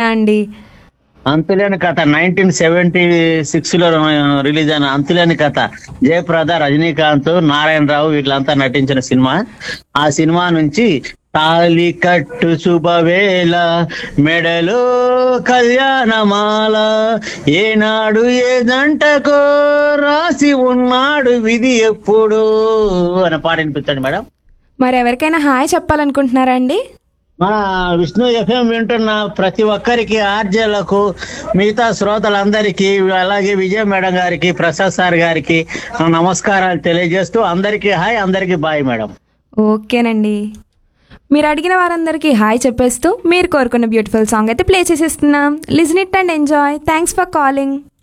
అండి Anthuleni Katha nineteen seventy six లో release అయిన అంతులేని కథ జయప్రద రజనీకాంత్ నారాయణరావు వీళ్ళంతా నటించిన సినిమా ఆ సినిమా నుంచి తాలి కట్టు శుభవేళ మెడలో కళ్యాణమాల ఏనాడు ఏ జంటకో రాసి ఉన్నాడు విధి ఎప్పుడు అనే పాట వినిపించండి మేడం మరి ఎవరికైనా హాయ్ చెప్పాలనుకుంటున్నారా అండి మన విష్ణు ఎఫ్ఎం వింటున్న ప్రతి ఒక్కరికి ఆర్జేలకు మిగతా శ్రోతలందరికీ అలాగే విజయ మేడం గారికి ప్రసాద్ సార్ గారికి నా నమస్కారాలు తెలియజేస్తూ అందరికీ హాయ్ అందరికీ బాయ్ మేడం ఓకేనండి మీరు అడిగిన వారందరికీ హాయ్ చెప్పేస్తూ మీరు కోరుకున్న బ్యూటిఫుల్ సాంగ్ అయితే ప్లే చేసేస్తున్నాం listen it and enjoy thanks for calling